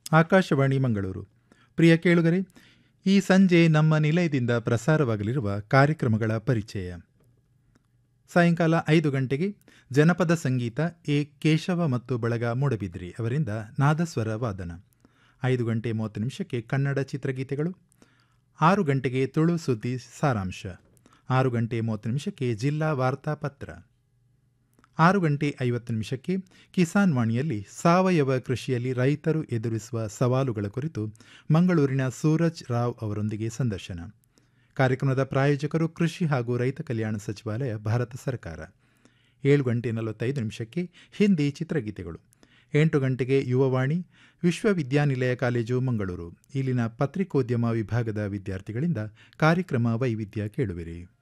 ಆಕಾಶವಾಣಿ ಮಂಗಳೂರು ಪ್ರಿಯ ಕೇಳುಗರೆ ಈ ಸಂಜೆ ನಮ್ಮ ನಿಲಯದಿಂದ ಪ್ರಸಾರವಾಗಲಿರುವ ಕಾರ್ಯಕ್ರಮಗಳ ಪರಿಚಯ ಸಾಯಂಕಾಲ ಐದು ಗಂಟೆಗೆ ಜನಪದ ಸಂಗೀತ ಎ ಕೇಶವ ಮತ್ತು ಬಳಗ ಮೂಡಬಿದ್ರಿ ಅವರಿಂದ ನಾದಸ್ವರ ವಾದನ ಐದು ಗಂಟೆ ಮೂವತ್ತು ನಿಮಿಷಕ್ಕೆ ಕನ್ನಡ ಚಿತ್ರಗೀತೆಗಳು ಆರು ಗಂಟೆಗೆ ತುಳು ಸುದ್ದಿ ಸಾರಾಂಶ ಆರು ಗಂಟೆ ಮೂವತ್ತು ನಿಮಿಷಕ್ಕೆ ಜಿಲ್ಲಾ ವಾರ್ತಾಪತ್ರ ಆರು ಗಂಟೆ ಐವತ್ತು ನಿಮಿಷಕ್ಕೆ ಕಿಸಾನ್ ವಾಣಿಯಲ್ಲಿ ಸಾವಯವ ಕೃಷಿಯಲ್ಲಿ ರೈತರು ಎದುರಿಸುವ ಸವಾಲುಗಳ ಕುರಿತು ಮಂಗಳೂರಿನ ಸೂರಜ್ ರಾವ್ ಅವರೊಂದಿಗೆ ಸಂದರ್ಶನ ಕಾರ್ಯಕ್ರಮದ ಪ್ರಾಯೋಜಕರು ಕೃಷಿ ಹಾಗೂ ರೈತ ಕಲ್ಯಾಣ ಸಚಿವಾಲಯ ಭಾರತ ಸರ್ಕಾರ ಏಳು ಗಂಟೆ ನಲವತ್ತೈದು ನಿಮಿಷಕ್ಕೆ ಹಿಂದಿ ಚಿತ್ರಗೀತೆಗಳು ಎಂಟು ಗಂಟೆಗೆ ಯುವವಾಣಿ ವಿಶ್ವವಿದ್ಯಾನಿಲಯ ಕಾಲೇಜು ಮಂಗಳೂರು ಇಲ್ಲಿನ ಪತ್ರಿಕೋದ್ಯಮ ವಿಭಾಗದ ವಿದ್ಯಾರ್ಥಿಗಳಿಂದ ಕಾರ್ಯಕ್ರಮ ವೈವಿಧ್ಯ ಕೇಳುವಿರಿ